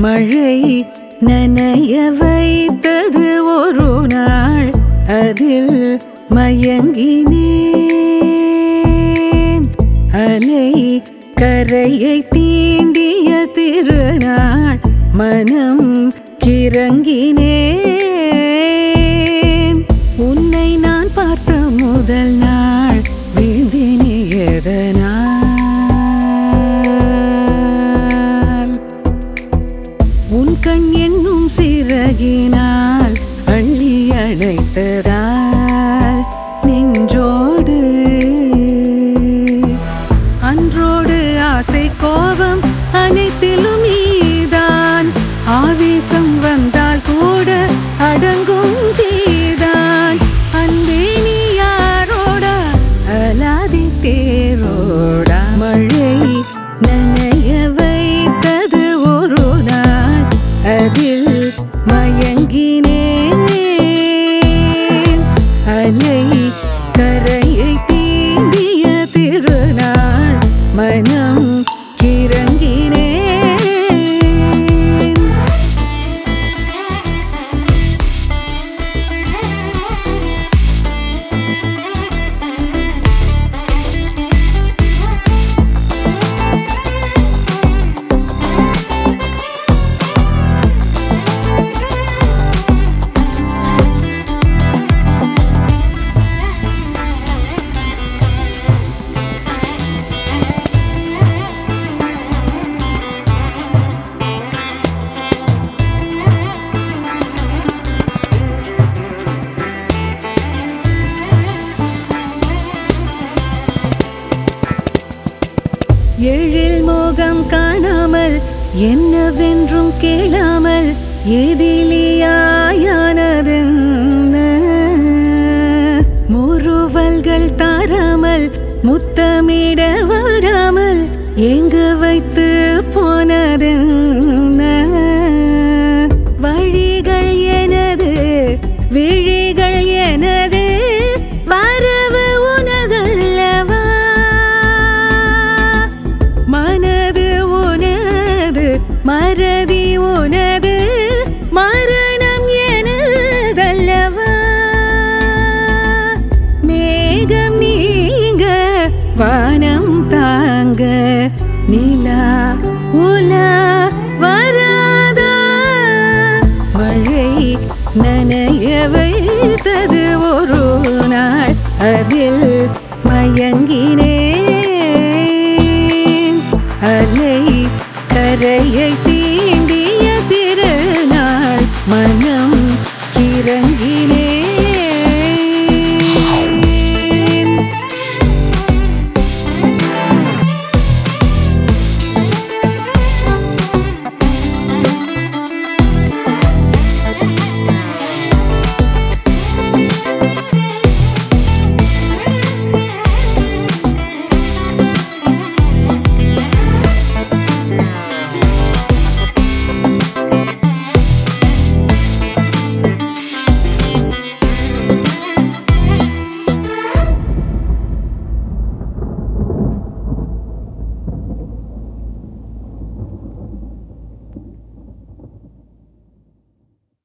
மழை நனைய வைத்தது ஒரு நாள் அதில் மயங்கினேன் அலை கரையை தீண்டிய திருநாள் மனம் கிறங்கினேன் உன்னை நான் பார்த்த முதல் நாள் வீழ்ந்தினே எதனால் உன் கண் என்னும் சிறகினால் அள்ளி அணைத்ததால் நெஞ்சோடு அன்றோடு ஆசை கோபம் அனைத்திலும் நீதான் ஆவேசம் வந்தால் கூட அடங்கும் தீதான் அன்பே நீ யாரோட அலாதி தேரோடா மழை நனைய வைத்தது ஒரு நாள் அதில் மயங்கினேன் அலை கரையை தீண்டிய திருநாள் மனம் கிறங்கினேன் எழில் மோகம் காணாமல் என்னவென்றும் கேளாமல் எதிலியாயானதென்ன முறுவல்கள் தாராமல் முத்தமிட வராமல் எங்க வைத்து போனதென்ன வழிகள் எனது விழிகள் எனது வரவு உனதல்லவா மனது உனது மறதி உனது மரணம் எனதல்லவா மேகம் நீங்க வானம் தாங்க நிலா உலா வராதா மழை நனைய வைத்தது ஒரு நாள் அதில் மயங்கினேன் அலை கரையை தீண்டிய திருநாள் மன